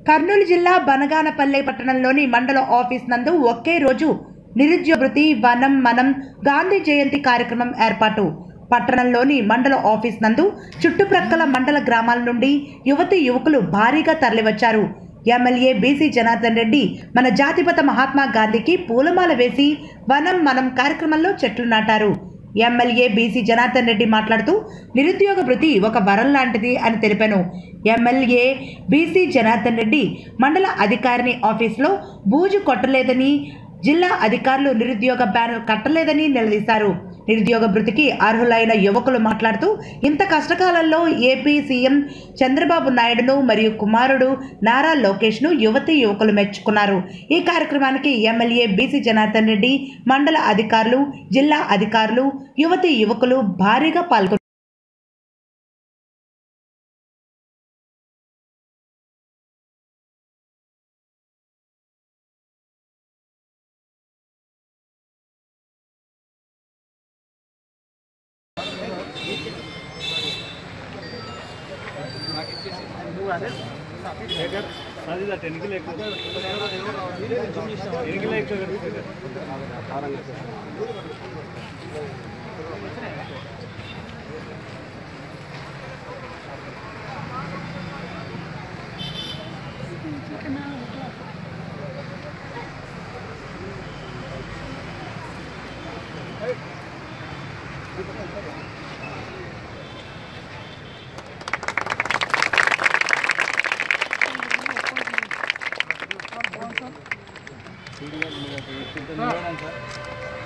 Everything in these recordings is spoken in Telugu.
కర్నూలు జిల్లా బనగానపల్లె పట్టణంలోని మండల ఆఫీస్ నందు ఒకే రోజు నిరుద్యోగ వృత్తి వనం మనం గాంధీ జయంతి కార్యక్రమం ఏర్పాటు పట్టణంలోని మండల ఆఫీస్ నందు చుట్టుప్రక్కల మండల గ్రామాల నుండి యువతి యువకులు భారీగా తరలివచ్చారు ఎమ్మెల్యే బీసీ జనార్దన్ రెడ్డి మన జాతిపత మహాత్మా గాంధీకి పూలమాల వేసి వనం మనం కార్యక్రమంలో చెట్లు నాటారు ఎమ్మెల్యే బీసీ జనార్దన్ రెడ్డి మాట్లాడుతూ నిరుద్యోగ వృత్తి ఒక వరం లాంటిది అని తెలిపాను ఎమ్మెల్యే బీసీ జనార్దన్ రెడ్డి మండల అధికారిని ఆఫీసులో బూజు కొట్టలేదని జిల్లా అధికారులు నిరుద్యోగ బ్యాన్ కట్టలేదని నిలదీశారు నిరుద్యోగ భృతికి అర్హులైన యువకులు మాట్లాడుతూ ఇంత కష్టకాలంలో ఏపీ సీఎం చంద్రబాబు నాయుడును మరియు కుమారుడు నారా లోకేష్ను యువతి యువకులు మెచ్చుకున్నారు ఈ కార్యక్రమానికి ఎమ్మెల్యే బీసీ జనార్దన్ రెడ్డి మండల అధికారులు జిల్లా అధికారులు యువతి యువకులు భారీగా పాల్గొన్నారు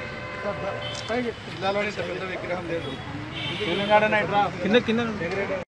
జిల్లాలోని పెద్ద విగ్రహం లేదు కింద కింద